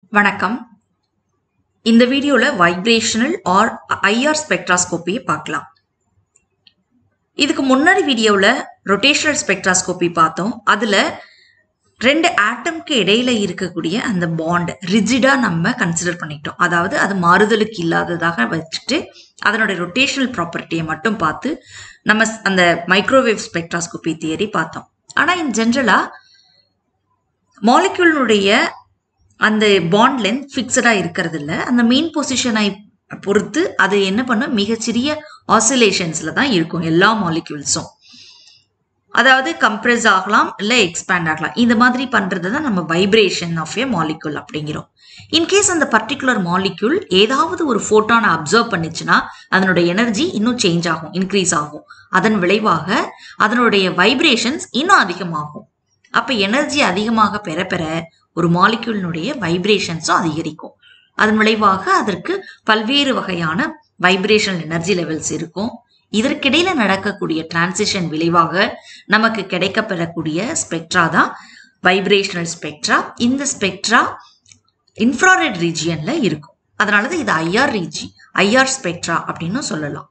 வணக்கம் இந்த வீடியோவில் வைப்ரேஷனல் ஆர் ஐஆர் ஸ்பெக்ட்ராஸ்கோப்பியை பார்க்கலாம் இதுக்கு முன்னாடி வீடியோவில் ரொட்டேஷனல் ஸ்பெக்ட்ராஸ்கோப்பி பார்த்தோம் அதில் ரெண்டு ஆட்டம்க்கு இடையில இருக்கக்கூடிய அந்த பாண்ட் ரிஜிடாக நம்ம கன்சிடர் பண்ணிட்டோம் அதாவது அது மாறுதலுக்கு இல்லாததாக வச்சுட்டு அதனுடைய ரொட்டேஷனல் ப்ராப்பர்ட்டியை மட்டும் பார்த்து நம்ம அந்த மைக்ரோவேவ் ஸ்பெக்ட்ராஸ்கோப்பி தியரி பார்த்தோம் ஆனால் இன் ஜென்ரலாக மாலிக்யூலினுடைய அந்த பாண்ட் லென்த் ஃபிக்ஸடாக இருக்கிறது இல்லை அந்த மெயின் பொசிஷனை பொறுத்து அது என்ன பண்ணும் மிகச்சிறிய ஆசிலேஷன்ஸில் தான் இருக்கும் எல்லா மாலிக்யூல்ஸும் அதாவது கம்ப்ரெஸ் ஆகலாம் இல்லை எக்ஸ்பேண்ட் ஆகலாம் இந்த மாதிரி பண்ணுறது தான் நம்ம வைப்ரேஷன் ஆஃப் ஏ மாலிக்யூல் அப்படிங்கிறோம் இன்கேஸ் அந்த பர்டிகுலர் மாலிக்யூல் ஏதாவது ஒரு ஃபோட்டானை அப்சர்வ் பண்ணிச்சுன்னா அதனுடைய எனர்ஜி இன்னும் சேஞ்ச் ஆகும் இன்க்ரீஸ் ஆகும் அதன் விளைவாக அதனுடைய வைப்ரேஷன்ஸ் இன்னும் அதிகமாகும் அப்போ எனர்ஜி அதிகமாக பெற பெற ஒரு மாலிக்யூலினுடைய வைப்ரேஷன்ஸும் அதிகரிக்கும் அதன் விளைவாக அதற்கு பல்வேறு வகையான வைப்ரேஷனல் எனர்ஜி லெவல்ஸ் இருக்கும் இதற்கிடையில நடக்கக்கூடிய டிரான்சிஷன் விளைவாக நமக்கு கிடைக்கப்பெறக்கூடிய ஸ்பெக்ட்ரா தான் வைப்ரேஷனல் ஸ்பெக்ட்ரா இந்த ஸ்பெக்ட்ரா இன்ஃப்ராரெட் ரீஜியன்ல இருக்கும் அதனால தான் இது ஐஆர் ரீஜி ஐஆர் ஸ்பெக்ட்ரா அப்படின்னு சொல்லலாம்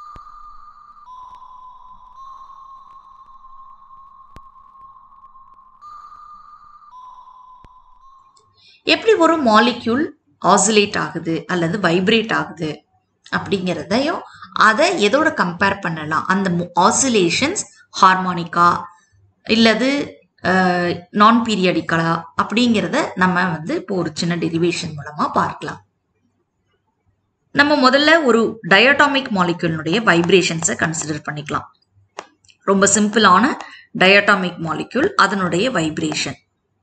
எப்படி ஒரு மாலிக்யூல் ஆசிலேட் ஆகுது அல்லது வைப்ரேட் ஆகுது அப்படிங்கிறதையும் அதை எதோட கம்பேர் பண்ணலாம் அந்த ஆசிலேஷன்ஸ் ஹார்மோனிக்கா இல்லது நான் பீரியடிக்கலா அப்படிங்கிறத நம்ம வந்து இப்போ ஒரு சின்ன டெரிவேஷன் மூலமாக பார்க்கலாம் நம்ம முதல்ல ஒரு டயட்டாமிக் மாலிக்யூலினுடைய வைப்ரேஷன்ஸை கன்சிடர் பண்ணிக்கலாம் ரொம்ப சிம்பிளான டயட்டாமிக் மாலிக்யூல் அதனுடைய வைப்ரேஷன்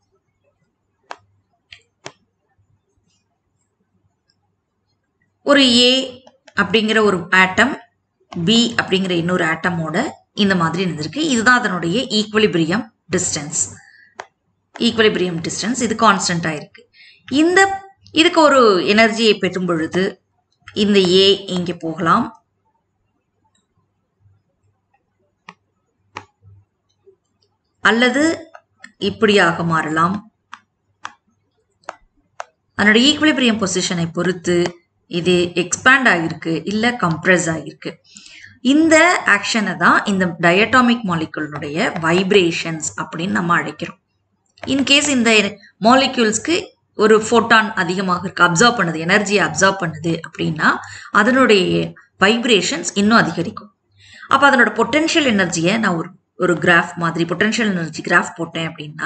ஒரு ஏ அப்படிங்கிற ஒரு ஆட்டம் பி அப்படிங்கிற இன்னொரு ஆட்டமோட இந்த மாதிரி இருந்திருக்கு இதுதான் அதனுடைய ஈக்குவலிபிரியம் டிஸ்டன்ஸ் ஈக்குவலிபிரியம் டிஸ்டன்ஸ் இது கான்ஸ்டன்டாக இருக்கு இந்த இதுக்கு ஒரு எனர்ஜியை பெறும் பொழுது இந்த ஏ இங்கே போகலாம் அல்லது இப்படியாக மாறலாம் அதனுடைய ஈக்குவலிபிரியம் பொசிஷனை பொறுத்து இது எக்ஸ்பேண்ட் ஆகிருக்கு இல்லை கம்ப்ரெஸ் ஆகிருக்கு இந்த ஆக்ஷனை தான் இந்த டயட்டாமிக் மாலிகுலினுடைய வைப்ரேஷன்ஸ் அப்படின்னு நம்ம அழைக்கிறோம் இன்கேஸ் இந்த மாலிக்யூல்ஸ்க்கு ஒரு ஃபோட்டான் அதிகமாக இருக்கு அப்சர்வ் பண்ணுது எனர்ஜியை அப்சர்வ் பண்ணுது அப்படின்னா அதனுடைய வைப்ரேஷன்ஸ் இன்னும் அதிகரிக்கும் அப்போ அதனோட பொட்டென்ஷியல் எனர்ஜியை நான் ஒரு ஒரு கிராஃப் மாதிரி பொட்டென்ஷியல் எனர்ஜி கிராஃப் போட்டேன் அப்படின்னா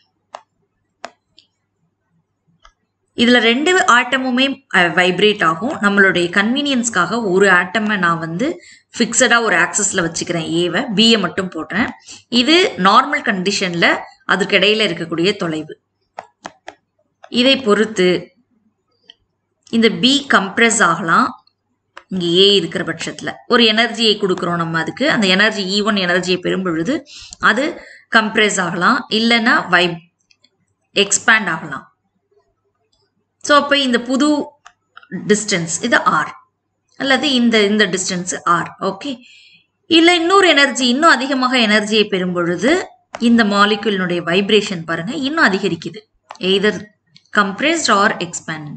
இதில் ரெண்டு ஆட்டமுமே வைப்ரேட் ஆகும் நம்மளுடைய கன்வீனியன்ஸ்க்காக ஒரு ஆட்டமை நான் வந்து ஃபிக்ஸடாக ஒரு ஆக்சஸில் வச்சுக்கிறேன் ஏவை பியை மட்டும் போடுறேன் இது நார்மல் கண்டிஷனில் அதுக்கு இடையில இருக்கக்கூடிய தொலைவு இதை பொறுத்து இந்த பி கம்ப்ரெஸ் ஆகலாம் இங்கே ஏ இருக்கிற பட்சத்தில் ஒரு எனர்ஜியை கொடுக்குறோம் நம்ம அதுக்கு அந்த எனர்ஜி இ ஒன் எனர்ஜியை பெறும் பொழுது அது கம்ப்ரெஸ் ஆகலாம் இல்லைன்னா வைப் எக்ஸ்பேண்ட் ஆகலாம் ஸோ அப்போ இந்த புது டிஸ்டன்ஸ் இது ஆர் அல்லது இந்த இந்த டிஸ்டன்ஸ் ஆர் ஓகே இல்லை இன்னொரு எனர்ஜி இன்னும் அதிகமாக எனர்ஜியை பெறும் பொழுது இந்த மாலிகுலினுடைய வைப்ரேஷன் பாருங்க இன்னும் அதிகரிக்குது எய்தர் கம்ப்ரெஸ்ட் ஆர் எக்ஸ்பேண்ட்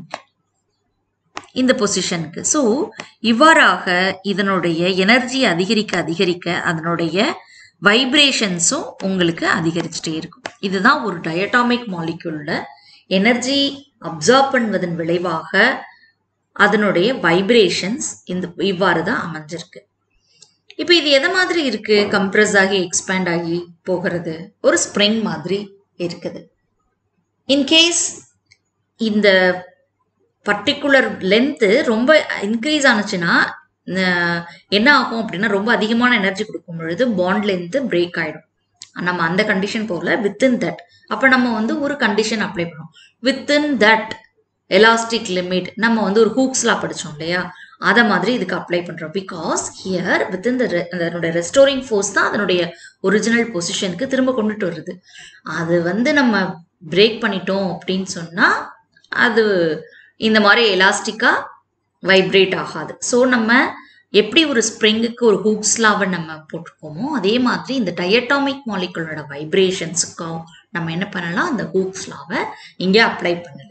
இந்த பொசிஷனுக்கு ஸோ இவ்வாறாக இதனுடைய எனர்ஜி அதிகரிக்க அதிகரிக்க அதனுடைய வைப்ரேஷன்ஸும் உங்களுக்கு அதிகரிச்சுட்டே இருக்கும் இதுதான் ஒரு டயட்டாமிக் மாலிக்யூலோட எனர்ஜி அப்சர்வ் பண்ணுவதன் விளைவாக அதனுடைய வைப்ரேஷன்ஸ் இந்த இவ்வாறு தான் அமைஞ்சிருக்கு இப்போ இது எதை மாதிரி இருக்கு கம்ப்ரெஸ் ஆகி எக்ஸ்பேண்ட் ஆகி போகிறது ஒரு ஸ்ப்ரிங் மாதிரி இருக்குது இன்கேஸ் இந்த பர்டிகுலர் லென்த்து ரொம்ப இன்க்ரீஸ் ஆனுச்சுன்னா என்ன ஆகும் அப்படின்னா ரொம்ப அதிகமான எனர்ஜி கொடுக்கும் பொழுது பாண்ட் லென்த்து பிரேக் ஆகிடும் நம்ம அந்த கண்டிஷன் போகல வித்தின் தட் அப்போ நம்ம வந்து ஒரு கண்டிஷன் அப்ளை பண்ணோம் வித்தின் தட் எலாஸ்டிக் லிமிட் நம்ம வந்து ஒரு ஹூக்ஸ்லாம் படித்தோம் இல்லையா அதை மாதிரி இதுக்கு அப்ளை பண்ணுறோம் பிகாஸ் ஹியர் வித்தின் த அதனுடைய ரெஸ்டோரிங் ஃபோர்ஸ் தான் அதனுடைய ஒரிஜினல் பொசிஷனுக்கு திரும்ப கொண்டுட்டு வருது அது வந்து நம்ம பிரேக் பண்ணிட்டோம் அப்படின்னு சொன்னால் அது இந்த மாதிரி எலாஸ்டிக்காக வைப்ரேட் ஆகாது ஸோ நம்ம எப்படி ஒரு ஸ்ப்ரிங்குக்கு ஒரு ஹூக்ஸ்லாவை நம்ம போட்டிருக்கோமோ அதே மாதிரி இந்த டயட்டாமிக் மாலிகுலோட வைப்ரேஷன்ஸுக்கும் நம்ம என்ன பண்ணலாம் அந்த ஹூக்ஸ்லாவை இங்கே அப்ளை பண்ணலாம்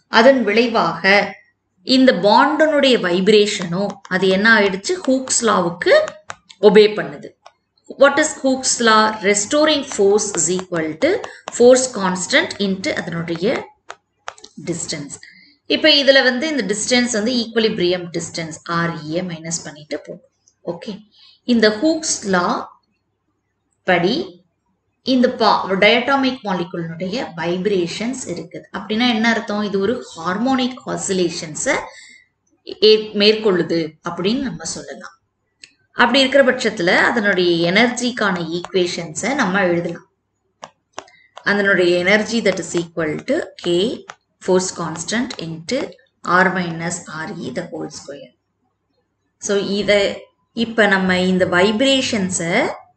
அதன் விளைவாக இந்த பாண்டனுடைய வைப்ரேஷனும் அது என்ன ஆயிடுச்சு ஹூக்ஸ் லாவுக்கு ஒபே பண்ணுது what is Hooke's law restoring force is equal to force constant into அதனுடைய டிஸ்டன்ஸ் இப்போ இதில் வந்து இந்த டிஸ்டன்ஸ் வந்து ஈக்குவலிபிரியம் டிஸ்டன்ஸ் ஆர்இஏ மைனஸ் பண்ணிட்டு போகும் ஓகே இந்த ஹூக்ஸ் லா படி இந்த பா டயட்டாமிக் மாலிகுலினுடைய வைப்ரேஷன்ஸ் இருக்குது அப்படின்னா என்ன அர்த்தம் இது ஒரு ஹார்மோனிக் ஆசிலேஷன்ஸை மேற்கொள்ளுது அப்படின்னு நம்ம சொல்லலாம் அப்படி இருக்கிற பட்சத்தில் அதனுடைய எனர்ஜிக்கான ஈக்குவேஷன்ஸை நம்ம எழுதலாம் அதனுடைய energy that is equal to K force constant into R minus R E the whole square so இதை இப்போ நம்ம இந்த வைப்ரேஷன்ஸை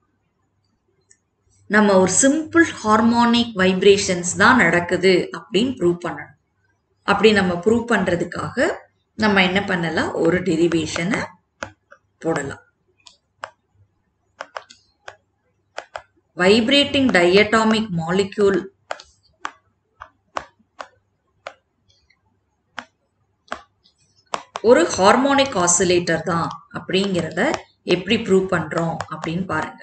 நம்ம ஒரு சிம்பிள் ஹார்மோனிக் வைப்ரேஷன்ஸ் தான் நடக்குது அப்படின்னு ப்ரூவ் பண்ணணும் அப்படி நம்ம ப்ரூவ் பண்ணுறதுக்காக நம்ம என்ன பண்ணலாம் ஒரு டெரிவேஷனை போடலாம் வைப்ரேட்டிங் diatomic molecule ஒரு ஹார்மோனிக் ஆசிலேட்டர் தான் அப்படிங்கிறத எப்படி ப்ரூவ் பண்றோம் அப்படின்னு பாருங்க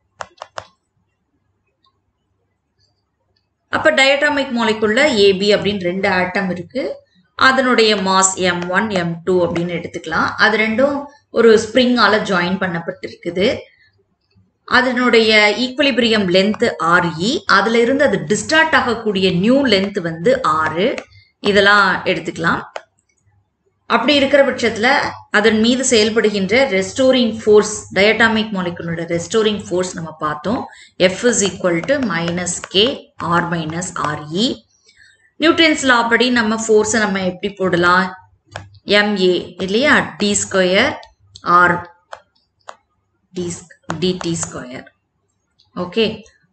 அப்ப டயட்டாமிக் மாலிகுல்ல ஏபி அப்படின்னு ரெண்டு ஆட்டம் இருக்கு அதனுடைய mass M one M two அப்படின்னு எடுத்துக்கலாம் அது ரெண்டும் ஒரு ஸ்ப்ரிங்கால ஜாயின் பண்ணப்பட்டிருக்குது அதனுடைய ஈக்குவலிபிரியம் லென்த் ஆர்இ அதுல இருந்து அது டிஸ்டார்ட் ஆகக்கூடிய நியூ லென்த் வந்து ஆறு இதெல்லாம் எடுத்துக்கலாம் அப்படி இருக்கிற பட்சத்துல அதன் மீது செயல்படுகின்ற ரெஸ்டோரிங் ஃபோர்ஸ் டயட்டாமிக் மாலிகுலோட ரெஸ்டோரிங் ஃபோர்ஸ் நம்ம பார்த்தோம் F is equal to minus K R minus R E Newton's law படி நம்ம ஃபோர்ஸை நம்ம எப்படி போடலாம் எம்ஏ இல்லையா D square R D D T square okay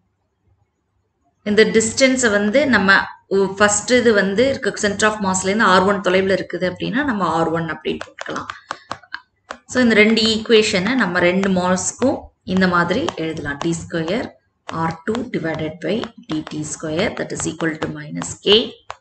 இந்த டிஸ்டன்ஸை வந்து நம்ம ஃபர்ஸ்ட் இது வந்து இருக்கு சென்டர் ஆஃப் மாஸ்லேருந்து ஆர் ஒன் தொலைவில் இருக்குது அப்படின்னா நம்ம ஆர் ஒன் அப்படின்னு போட்டுக்கலாம் ஸோ இந்த ரெண்டு ஈக்குவேஷனை நம்ம ரெண்டு மாஸ்க்கும் இந்த மாதிரி எழுதலாம் D square R two divided by DD square that is equal to minus K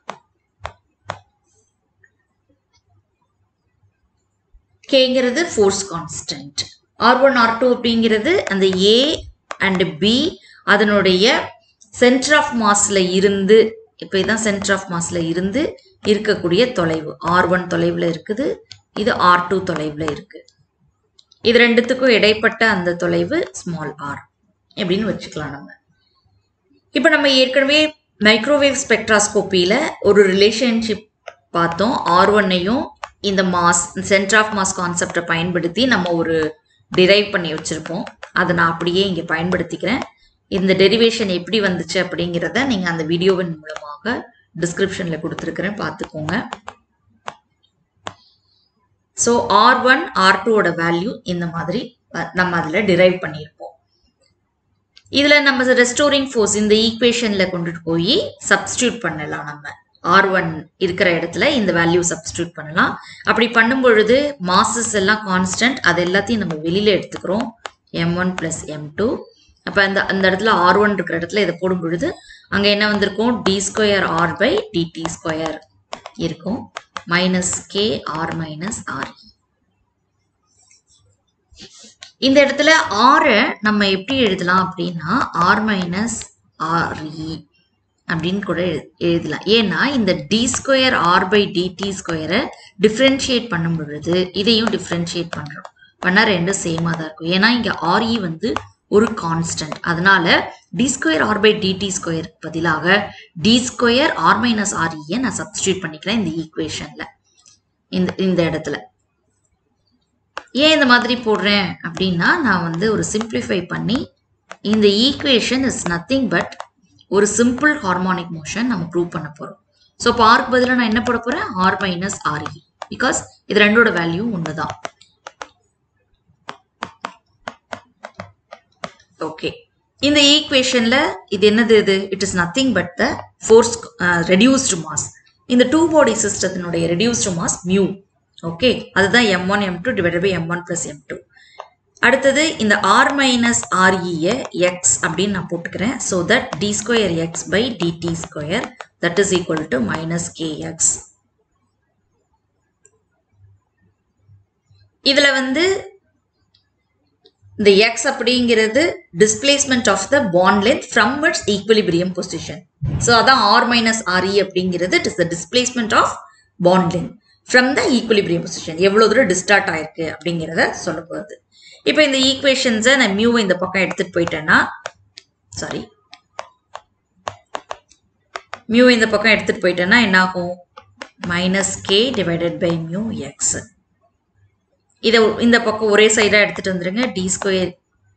கேங்கிறது force constant R one R two அப்படிங்கிறது அந்த ஏ அண்ட் பி அதனுடைய சென்டர் ஆஃப் மாஸ்ல இருந்து இப்போ இதான் சென்டர் ஆஃப் மாஸ்ல இருந்து இருக்கக்கூடிய தொலைவு ஆர் ஒன் தொலைவில் இருக்குது இது ஆர் டூ தொலைவில் இருக்கு இது ரெண்டுத்துக்கும் இடைப்பட்ட அந்த தொலைவு ஸ்மால் ஆர் எப்படின்னு வச்சுக்கலாம் நம்ம இப்போ நம்ம ஏற்கனவே மைக்ரோவேவ் ஸ்பெக்ட்ராஸ்கோப்பியில் ஒரு ரிலேஷன்ஷிப் பார்த்தோம் ஆர் ஒன்னையும் இந்த மாஸ் சென்டர் ஆஃப் மாஸ் கான்செப்டை பயன்படுத்தி நம்ம ஒரு டிரைவ் பண்ணி வச்சுருப்போம் அதை நான் அப்படியே இங்கே பயன்படுத்திக்கிறேன் இந்த டெரிவேஷன் எப்படி வந்துச்சு அப்படிங்கிறத நீங்கள் அந்த வீடியோவின் மூலமாக டிஸ்கிரிப்ஷனில் கொடுத்துருக்குறேன் பார்த்துக்கோங்க ஸோ ஆர் ஒன் ஆர் டூவோட வேல்யூ இந்த மாதிரி நம்ம அதில் டிரைவ் பண்ணியிருப்போம் இதில் நம்ம ரெஸ்டோரிங் ஃபோர்ஸ் இந்த ஈக்குவேஷனில் கொண்டுட்டு போய் சப்ஸ்டியூட் பண்ணலாம் நம்ம ஆர் ஒன் இருக்கிற இடத்துல இந்த வேல்யூ சப்ஸ்டியூட் பண்ணலாம் அப்படி பண்ணும் பொழுது மாசஸ் எல்லாம் கான்ஸ்டன்ட் அது எல்லாத்தையும் நம்ம வெளியில எடுத்துக்கிறோம் M one plus M two அப்போ அந்த அந்த இடத்துல ஆர் ஒன் இருக்கிற இடத்துல இதை போடும் பொழுது அங்கே என்ன வந்திருக்கும் D square R by DD square இருக்கும் minus K R minus R இந்த இடத்துல ஆரை நம்ம எப்படி எழுதலாம் அப்படின்னா ஆர் மைனஸ் ஆர்இ அப்படின்னு கூட எழுதலாம் ஏன்னா இந்த D square R by D T ஸ்கொயரை டிஃப்ரென்ஷியேட் பண்ணும் பொழுது இதையும் டிஃப்ரென்ஷியேட் பண்ணுறோம் பண்ணால் ரெண்டும் சேமாக தான் இருக்கும் ஏன்னா இங்கே ஆர்இ வந்து ஒரு கான்ஸ்டன்ட் அதனால d square R by DD square பதிலாக டி ஸ்கொயர் ஆர் மைனஸ் ஆர்இயை நான் சப்ஸ்டியூட் பண்ணிக்கிறேன் இந்த ஈக்குவேஷனில் இந்த இந்த இடத்துல ஏன் இந்த மாதிரி போடுறேன் அப்படின்னா நான் வந்து ஒரு சிம்பிளிஃபை பண்ணி இந்த ஈக்குவேஷன் இஸ் நத்திங் பட் ஒரு சிம்பிள் ஹார்மோனிக் மோஷன் நம்ம ப்ரூவ் பண்ண போகிறோம் ஸோ இப்போ ஆர்க்கு பதிலாக நான் என்ன போட போகிறேன் ஆர் மைனஸ் ஆர்இ பிகாஸ் இது ரெண்டோட வேல்யூ ஒன்று தான் ஓகே இந்த ஈக்குவேஷனில் இது என்னது இது it is nothing but the force reduced mass இந்த டூ பாடி சிஸ்டத்தினுடைய ரெடியூஸ்டு மாஸ் மியூ ஓகே அதுதான் m one M two divide by m one plus M two அடுத்தது இந்த ஆர் மைனஸ் ஆர்இயை எக்ஸ் அப்படின்னு நான் போட்டுக்கிறேன் so that d square x by DD square that is equal to minus k x இதுல வந்து இந்த x அப்படிங்கிறது displacement of the bond length from its equilibrium position so அதான் ஆர் மைனஸ் ஆர்இ அப்படிங்கிறது it is the displacement of bond length from the equilibrium position எவ்வளோ தூரம் distort ஆயிருக்கு அப்படிங்கிறத சொல்ல போகுது இப்போ இந்த ஈக்குவேஷன்ஸை நான் மியூவை இந்த பக்கம் எடுத்துட்டு போயிட்டேன்னா சாரி மியூ இந்த பக்கம் எடுத்துட்டு போயிட்டேன்னா என்ன ஆகும் minus k divided by mu x இதை இந்த பக்கம் ஒரே சைடாக எடுத்துட்டு வந்துருங்க d square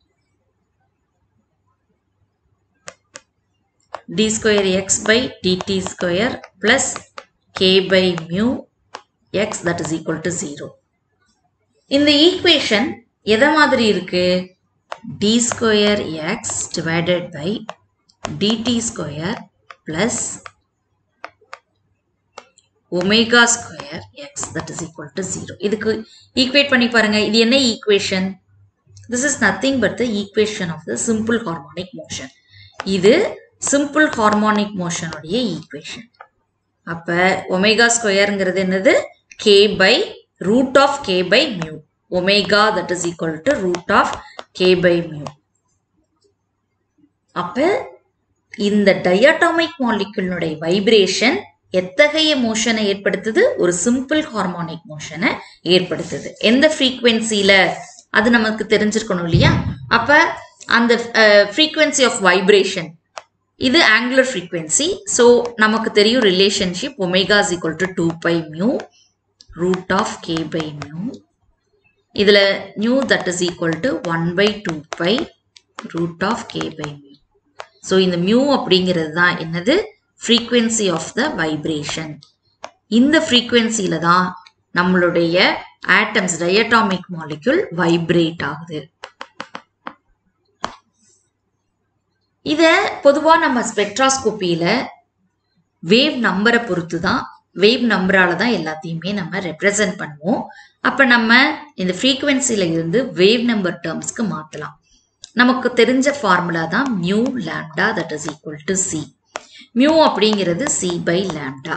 d square x by DD square plus k by mu x that is equal to zero இந்த ஈக்குவேஷன் எதை மாதிரி இருக்கு d square x divided by DD square plus omega square x that is equal to zero இதுக்கு equate பண்ணி பாருங்க இது என்ன equation this is nothing but the equation of the simple harmonic motion இது சிம்பிள் ஹார்மோனிக் மோஷனுடைய equation அப்ப omega ஸ்கொயருங்கிறது என்னது k by root of k by mu omega that is equal to root of k by mu அப்ப இந்த diatomic மாலிகுலினுடைய vibration எத்தகைய மோஷனை ஏற்படுத்துது ஒரு சிம்பிள் ஹார்மோனிக் மோஷனை ஏற்படுத்துது எந்த ஃப்ரீக்வன்சியில அது நமக்கு தெரிஞ்சிருக்கணும் இல்லையா அப்ப அந்த ஃப்ரீக்வன்சி ஆஃப் வைப்ரேஷன் இது ஆங்குலர் ஃப்ரீக்வன்சி ஸோ நமக்கு தெரியும் relationship omega is equal to two pi mu root of k by mu இதில் nu that is equal to one by two pi root of k by mu so இந்த mu அப்படிங்கிறது தான் என்னது frequency of the vibration இந்த ஃப்ரீக்வன்சியில தான் நம்மளுடைய atoms diatomic molecule vibrate ஆகுது இத பொதுவா நம்ம ஸ்பெக்ட்ராஸ்கோப்பியில வேவ் நம்பரை பொறுத்து தான் வேவ் நம்பரால தான் எல்லாத்தையுமே நம்ம ரெப்ரசன்ட் பண்ணுவோம் அப்ப நம்ம இந்த ஃப்ரீக்வன்சில இருந்து வேவ் நம்பர் டேர்ம்ஸ்க்கு மாத்தலாம் நமக்கு தெரிஞ்ச ஃபார்முலா தான் mu lambda that is equal to c mu அப்படிங்கிறது சி பை லாம்டா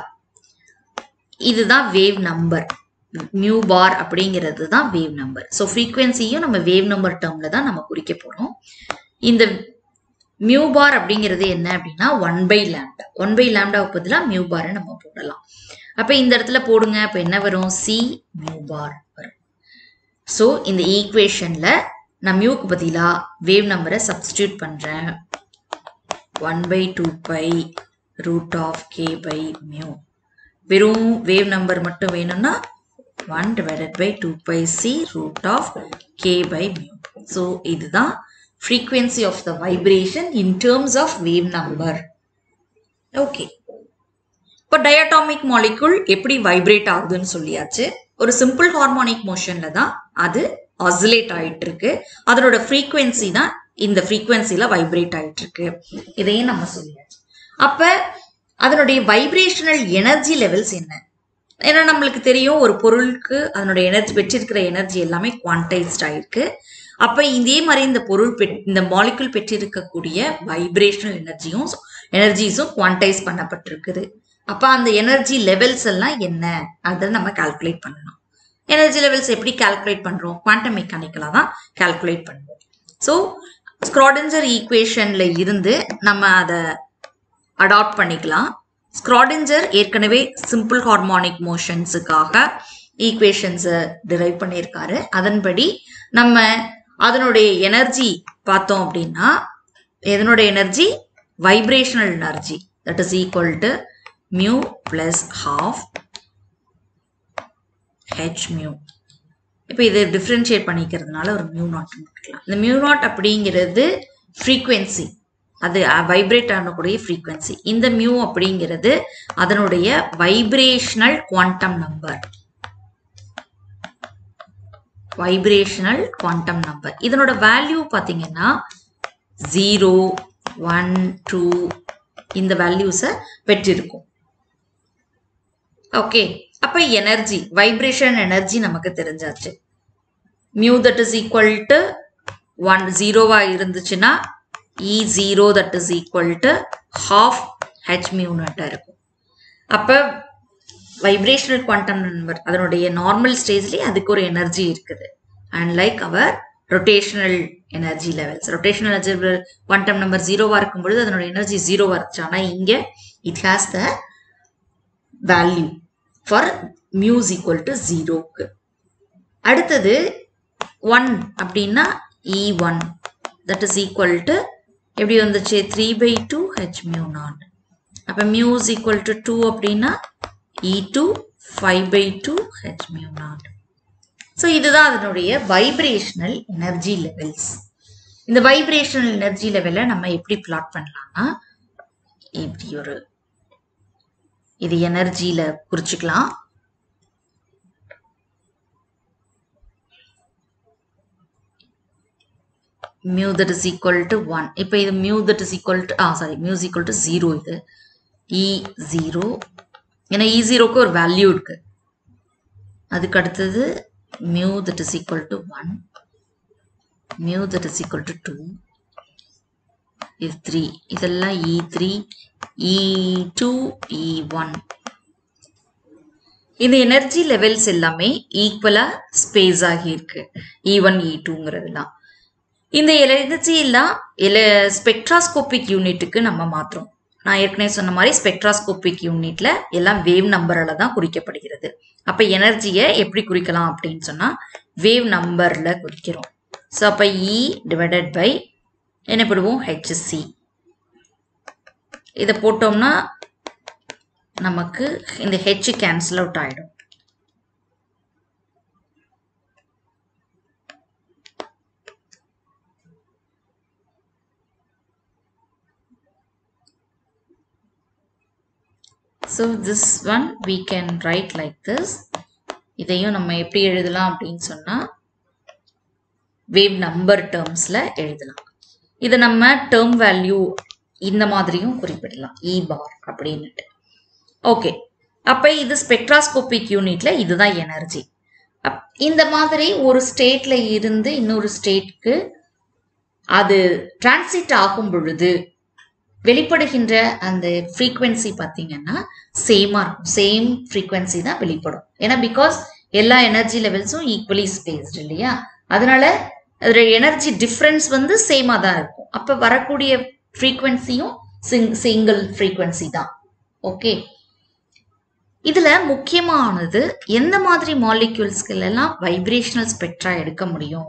இதுதான் வேவ் நம்பர் மியூ பார் அப்படிங்கிறது தான் வேவ் நம்பர் ஸோ ஃப்ரீக்வன்சியும் நம்ம வேவ் நம்பர் டேர்ம்ல தான் நம்ம குறிக்க போறோம் இந்த மியூ பார் அப்படிங்கிறது என்ன அப்படின்னா one by lambda one by லேம்டாவுக்கு பதிலாக மியூ பாரை நம்ம போடலாம் அப்போ இந்த இடத்துல போடுங்க அப்போ என்ன வரும் சி மியூ பார் வரும் ஸோ இந்த ஈக்குவேஷன்ல நான் மியூக்கு பதிலாக வேவ் நம்பரை சப்ஸ்டியூட் பண்ணுறேன் one by two pi root of k by mu வெறும் வேவ் நம்பர் மட்டும் வேணும்னா one divided by two pi c root of k by mu so இதுதான் frequency of the vibration in terms of wave number. Okay இப்போ diatomic molecule எப்படி vibrate ஆகுதுன்னு சொல்லியாச்சு ஒரு simple harmonic மோஷன்ல தான் அது ஆசிலேட் ஆயிட்டு இருக்கு அதனோட ஃப்ரீக்வன்சி தான் இந்த ஃப்ரீக்வன்சில வைப்ரேட் ஆயிட்டு இருக்கு இதையும் நம்ம சொல்லியாச்சு அப்ப அதனுடைய வைப்ரேஷனல் எனர்ஜி லெவல்ஸ் என்ன ஏன்னா நம்மளுக்கு தெரியும் ஒரு பொருளுக்கு அதனுடைய எனர்ஜி பெற்றிருக்கிற எனர்ஜி எல்லாமே குவான்டைஸ்ட் ஆயிருக்கு அப்ப இதே மாதிரி இந்த பொருள் பெற் இந்த மாலிகுல் பெற்றிருக்கக்கூடிய வைப்ரேஷனல் எனர்ஜியும் எனர்ஜிஸும் குவான்டைஸ் பண்ணப்பட்டிருக்குது அப்ப அந்த எனர்ஜி லெவல்ஸ் எல்லாம் என்ன அதை நம்ம கால்குலேட் பண்ணணும் எனர்ஜி லெவல்ஸ் எப்படி கால்குலேட் பண்றோம் குவாண்டம் மெக்கானிக்கலா தான் கால்குலேட் பண்ணுவோம் ஸோ ஸ்க்ராடஞ்சர் ஈக்குவேஷன்ல இருந்து நம்ம அதை அடாப்ட் பண்ணிக்கலாம் ஸ்க்ராடிஞ்சர் ஏற்கனவே சிம்பிள் ஹார்மோனிக் மோஷன்ஸுக்காக ஈக்குவேஷன்ஸை டிரைவ் பண்ணியிருக்காரு அதன்படி நம்ம அதனுடைய எனர்ஜி பார்த்தோம் அப்படின்னா எதனுடைய energy vibrational energy that is equal to mu plus half h mu இப்போ இது டிஃப்ரென்ஷியேட் பண்ணிக்கிறதுனால ஒரு மியூ நாட் போட்டுக்கலாம் இந்த மியூ நாட் அப்படிங்கிறது ஃப்ரீக்வன்சி அது வைப்ரேட் ஆகக்கூடிய ஃப்ரீக்வன்சி இந்த மியூ அப்படிங்கிறது அதனுடைய vibrational quantum number vibrational quantum number இதனோட வேல்யூ பார்த்தீங்கன்னா ஜீரோ ஒன் டூ இந்த வேல்யூஸை பெற்றிருக்கும் ஓகே அப்ப எனர்ஜி வைப்ரேஷன் எனர்ஜி நமக்கு தெரிஞ்சாச்சு mu that is equal to one ஜீரோவா இருந்துச்சுன்னா e zero that is equal to half h மியூனட்டா இருக்கும் அப்ப வைப்ரேஷனல் குவாண்டம் நம்பர் அதனுடைய நார்மல் ஸ்டேஜ்லேயே அதுக்கு ஒரு எனர்ஜி இருக்குது and like our rotational energy levels rotational energy quantum number ஜீரோவாக இருக்கும் பொழுது அதனோட எனர்ஜி ஜீரோவாக இருந்துச்சு ஆனால் இங்கே it has the value for mu's equal to ஜீரோக்கு அடுத்தது ஒன் அப்படின்னா e one that is equal to எப்படி வந்துச்சு three by two h mu naught அப்போ மியூஸ் ஈக்குவல் டு டூ அப்படின்னா e two five by two h mu naught so இதுதான் அதனுடைய vibrational energy levels இந்த வைப்ரேஷனல் எனர்ஜி லெவலை நம்ம எப்படி பிளாட் பண்ணலாம்னா இப்படி ஒரு இது எனர்ஜியில குறிச்சுக்கலாம் mu that is equal to one இப்போ இது mu that is equal to ah sorry mu's equal to zero இது இ ஜீரோ ஏன்னா இ ஜீரோக்கு ஒரு வேல்யூ இருக்கு அதுக்கு அடுத்தது mu that is equal to one mu that is equal to two இது த்ரீ இதெல்லாம் e three e two e one இந்த எனர்ஜி லெவல்ஸ் எல்லாமே ஈக்குவலா ஸ்பேஸ் ஆகி இருக்கு இ ஒன் இ டூங்கிறதுலாம் இந்த எனர்ஜி எல்லாம் ஸ்பெக்ட்ராஸ்கோபிக் யூனிட்டுக்கு நம்ம மாத்துறோம் நான் ஏற்கனவே சொன்ன மாதிரி ஸ்பெக்ட்ராஸ்கோபிக் யூனிட்ல எல்லாம் வேவ் நம்பரால தான் குறிக்கப்படுகிறது அப்ப எனர்ஜியை எப்படி குறிக்கலாம் அப்படின்னு சொன்னா வேவ் நம்பர்ல குறிக்கிறோம் ஸோ அப்ப இ டிவைடட் பை என்ன போடுவோம் ஹெச்சி இதை போட்டோம்னா நமக்கு இந்த ஹெச் கேன்சல் அவுட் ஆயிடும் so this one we can write like this இதையும் நம்ம எப்படி எழுதலாம் அப்படின்னு சொன்னால் வேவ் நம்பர் டேர்ம்ஸில் எழுதலாம் இதை நம்ம டேர்ம் வேல்யூ இந்த மாதிரியும் குறிப்பிடலாம் இ பார் அப்படின்னுட்டு ஓகே அப்போ இது ஸ்பெக்ட்ராஸ்கோபிக் யூனிட்ல இதுதான் எனர்ஜி இந்த மாதிரி ஒரு ஸ்டேட்ல இருந்து இன்னொரு ஸ்டேட்க்கு அது டிரான்சிட் ஆகும் பொழுது வெளிப்படுகின்ற அந்த ஃப்ரீக்வன்சி பார்த்தீங்கன்னா சேமாக இருக்கும் சேம் ஃப்ரீக்வன்சி தான் வெளிப்படும் ஏன்னா பிகாஸ் எல்லா எனர்ஜி லெவல்ஸும் ஈக்குவலி ஸ்பேஸ்டு இல்லையா அதனால அதோட எனர்ஜி டிஃப்ரென்ஸ் வந்து சேமாக தான் இருக்கும் அப்போ வரக்கூடிய ஃப்ரீக்வன்சியும் சிங் சிங்கிள் ஃப்ரீக்வன்சி தான் ஓகே இதுல முக்கியமானது எந்த மாதிரி மாலிக்யூல்ஸ்கள் எல்லாம் வைப்ரேஷனல் ஸ்பெக்ட்ரா எடுக்க முடியும்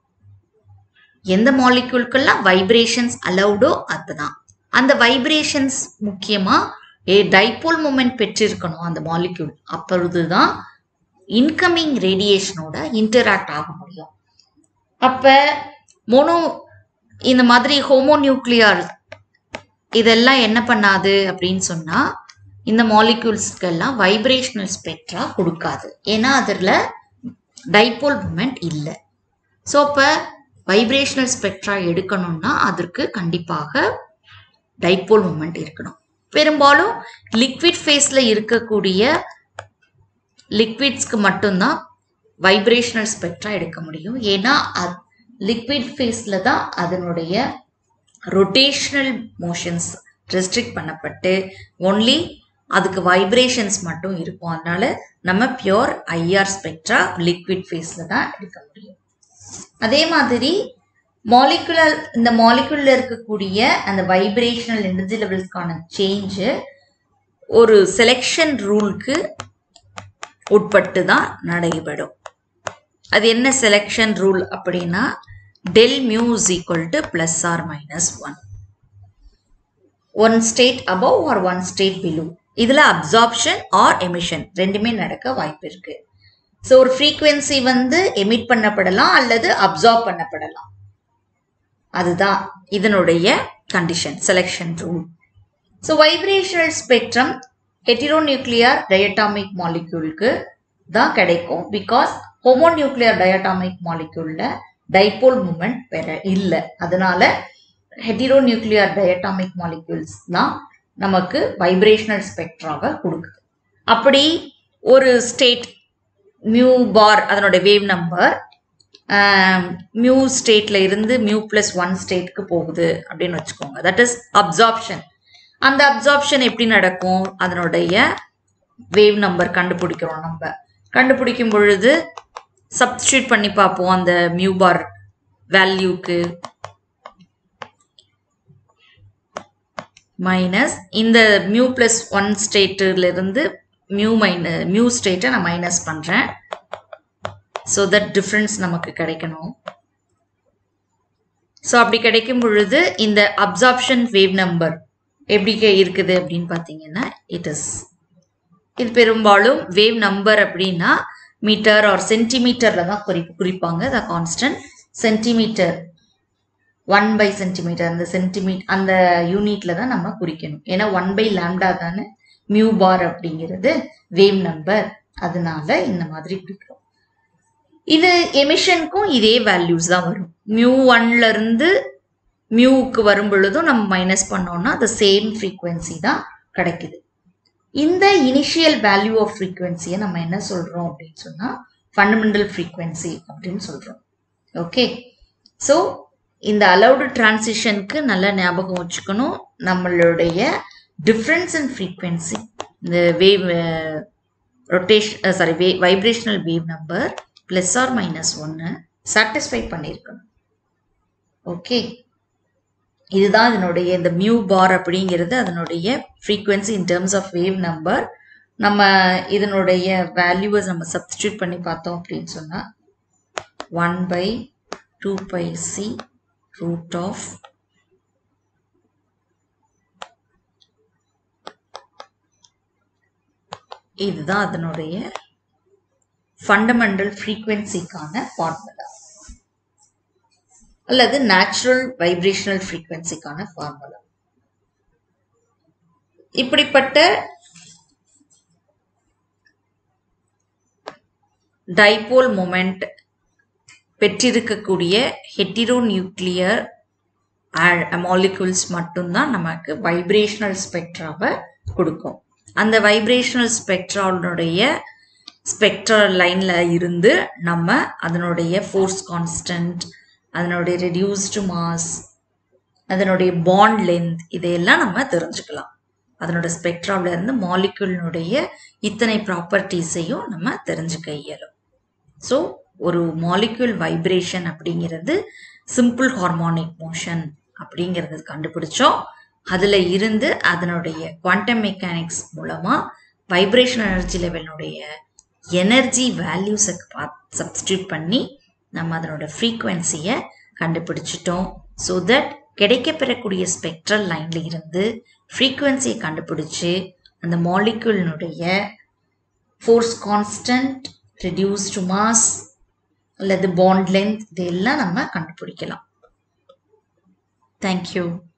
எந்த மாலிக்யூல்கெல்லாம் வைப்ரேஷன்ஸ் அலௌடோ அதுதான் அந்த வைப்ரேஷன்ஸ் முக்கியமா ஏ டைபோல் மூமெண்ட் பெற்றிருக்கணும் அந்த மாலிக்யூல் அப்பொழுதுதான் இன்கமிங் ரேடியேஷனோட இன்டராக்ட் ஆக முடியும் அப்ப மோனோ இந்த மாதிரி ஹோமோ நியூக்ளியர் இதெல்லாம் என்ன பண்ணாது அப்படின்னு சொன்னா இந்த மாலிக்யூல்ஸ்க்கெல்லாம் வைப்ரேஷனல் ஸ்பெக்ட்ரா கொடுக்காது ஏன்னா அதில் டைபோல் மூமெண்ட் இல்லை ஸோ இப்போ வைப்ரேஷனல் ஸ்பெக்ட்ரா எடுக்கணும்னா அதற்கு கண்டிப்பாக டைபோல் மூமெண்ட் இருக்கணும் பெரும்பாலும் லிக்விட் ஃபேஸில் இருக்கக்கூடிய லிக்விட்ஸ்க்கு மட்டும்தான் வைப்ரேஷனல் ஸ்பெக்ட்ரா எடுக்க முடியும் ஏன்னா லிக்விட் ஃபேஸில் தான் அதனுடைய ரொட்டேஷனல் மோஷன்ஸ் ரெஸ்ட்ரிக்ட் பண்ணப்பட்டு ஒன்லி அதுக்கு வைப்ரேஷன்ஸ் மட்டும் இருக்கும் அதனால நம்ம பியோர் ஐஆர் ஸ்பெக்ட்ரா லிக்விட் ஃபேஸில் தான் எடுக்க முடியும் அதே மாதிரி மாலிகுலர் இந்த மாலிகுலில் இருக்கக்கூடிய அந்த வைப்ரேஷனல் எனர்ஜி லெவல்ஸ்க்கான சேஞ்சு ஒரு செலெக்ஷன் ரூலுக்கு உட்பட்டு தான் நடைபெறும் அது என்ன செலெக்ஷன் ரூல் அப்படின்னா del mu is equal to plus or minus one one state above or one state below இதுல அப்சார்ப்ஷன் ஆர் எமிஷன் ரெண்டுமே நடக்க வாய்ப்பு இருக்கு ஸோ ஒரு ஃப்ரீக்குவென்சி வந்து எமிட் பண்ணப்படலாம் அல்லது அப்சார்ப் பண்ணப்படலாம் அதுதான் இதனுடைய condition selection rule so vibrational spectrum heteronuclear diatomic மாலிக்யூலுக்கு தான் கிடைக்கும் பிகாஸ் ஹோமோநியூக்ளியர் டயட்டாமிக் மாலிக்யூல்ல டைபோல் மூமெண்ட் பெற இல்லை அதனால ஹெட்டிரோநியூக்ளியர் டயட்டாமிக் மாலிக்யூல்ஸ் தான் நமக்கு வைப்ரேஷனல் ஸ்பெக்ட்ராவை கொடுக்குது அப்படி ஒரு ஸ்டேட் மியூ பார் அதனோட வேவ் நம்பர் மியூ ஸ்டேட்ல இருந்து மியூ பிளஸ் ஒன் ஸ்டேட்க்கு போகுது அப்படின்னு வச்சுக்கோங்க தட் இஸ் அப்சார்ப்ஷன் அந்த அப்சார்ப்ஷன் எப்படி நடக்கும் அதனுடைய வேவ் நம்பர் கண்டுபிடிக்கிறோம் நம்ம கண்டுபிடிக்கும் பொழுது சப்ஸ்டியூட் பண்ணி பார்ப்போம் அந்த மியூ பார் வேல்யூக்கு மைனஸ் இந்த மியூ பிளஸ் ஒன் ஸ்டேட்டிலிருந்து மியூ மைன மியூ ஸ்டேட்டை நான் மைனஸ் பண்ணுறேன் ஸோ தட் டிஃப்ரென்ஸ் நமக்கு கிடைக்கணும் ஸோ அப்படி கிடைக்கும் பொழுது இந்த அப்சார்ப்ஷன் வேவ் நம்பர் எப்படி இருக்குது அப்படின்னு பார்த்தீங்கன்னா இட் இஸ் இது பெரும்பாலும் வேவ் நம்பர் அப்படின்னா மீட்டர் ஆர் சென்டிமீட்டரில் தான் குறி குறிப்பாங்க the constant centimetre one by centimetre அந்த சென்டிமீட் அந்த யூனிட்ல தான் நம்ம குறிக்கணும் ஏன்னா ஒன் பை லேம்டா தானே மியூ பார் அப்படிங்கிறது வேவ் நம்பர் அதனால இந்த மாதிரி குறிக்கிறோம் இது எமிஷனுக்கும் இதே வேல்யூஸ் தான் வரும் மியூ ஒன்ல இருந்து மியூக்கு வரும் பொழுதும் நம்ம மைனஸ் பண்ணோம்னா அந்த சேம் ஃப்ரீக்குவென்சி தான் கிடைக்குது இந்த இனிஷியல் வேல்யூ ஆஃப் ஃப்ரீக்குவென்சியை நம்ம என்ன சொல்றோம் அப்படின்னு சொன்னா ஃபண்டமெண்டல் ஃப்ரீக்குவென்சி அப்படின்னு சொல்றோம் ஓகே ஸோ இந்த அலௌடு டிரான்சிஷனுக்கு நல்லா ஞாபகம் வச்சுக்கணும் நம்மளுடைய டிஃப்ரென்ஸ் இன் ஃப்ரீக்வன்சி இந்த wave rotation sorry wave vibrational wave number plus or minus ஒன்று சாட்டிஸ்ஃபை பண்ணியிருக்கணும் ஓகே இதுதான் இதனுடைய இந்த மியூ பார் அப்படிங்கிறது அதனுடைய frequency in terms of wave number நம்ம இதனுடைய வேல்யூவை நம்ம சப்ஸ்டியூட் பண்ணி பார்த்தோம் அப்படின்னு சொன்னால் one by two pi c root of இதுதான் அதனுடைய ஃபண்டமெண்டல் ஃப்ரீக்வன்சிக்கான ஃபார்முலா அல்லது நேச்சுரல் வைப்ரேஷனல் ஃப்ரீக்வன்சிக்கான ஃபார்முலா இப்படிப்பட்ட டைபோல் மொமெண்ட் பெற்றிருக்கக்கூடிய ஹெட்டிரோ நியூக்ளியர் மாலிகுல்ஸ் மட்டும்தான் நமக்கு வைப்ரேஷனல் ஸ்பெக்ட்ராவை கொடுக்கும் அந்த வைப்ரேஷனல் ஸ்பெக்ட்ரானுடைய ஸ்பெக்ட்ரல் லைனில் இருந்து நம்ம அதனுடைய ஃபோர்ஸ் கான்ஸ்டன்ட் அதனுடைய ரெடியூஸ்டு மாஸ் அதனுடைய பாண்ட் லென்த் இதையெல்லாம் நம்ம தெரிஞ்சுக்கலாம் அதனோட ஸ்பெக்ட்ராவில் இருந்து மாலிகுலினுடைய இத்தனை ப்ராப்பர்ட்டிஸையும் நம்ம தெரிஞ்சுக்க இயலும் ஸோ ஒரு மாலிக்யூல் வைப்ரேஷன் அப்படிங்கிறது சிம்பிள் ஹார்மோனிக் மோஷன் அப்படிங்கிறது கண்டுபிடிச்சோம் அதில் இருந்து அதனுடைய குவாண்டம் மெக்கானிக்ஸ் மூலமாக வைப்ரேஷன் எனர்ஜி லெவலினுடைய எனர்ஜி வேல்யூஸை பா சப்ஸ்டியூட் பண்ணி நம்ம அதனோட ஃப்ரீக்குவென்சியை கண்டுபிடிச்சிட்டோம் ஸோ தட் கிடைக்கப்பெறக்கூடிய ஸ்பெக்ட்ரல் லைனில் இருந்து ஃப்ரீக்குவென்சியை கண்டுபிடிச்சு அந்த மாலிக்யூலினுடைய ஃபோர்ஸ் கான்ஸ்டன்ட் ரெடியூஸ்டு மாஸ் அல்லது பாண்ட் லென்த் இதெல்லாம் நம்ம கண்டுபிடிக்கலாம் தேங்க்யூ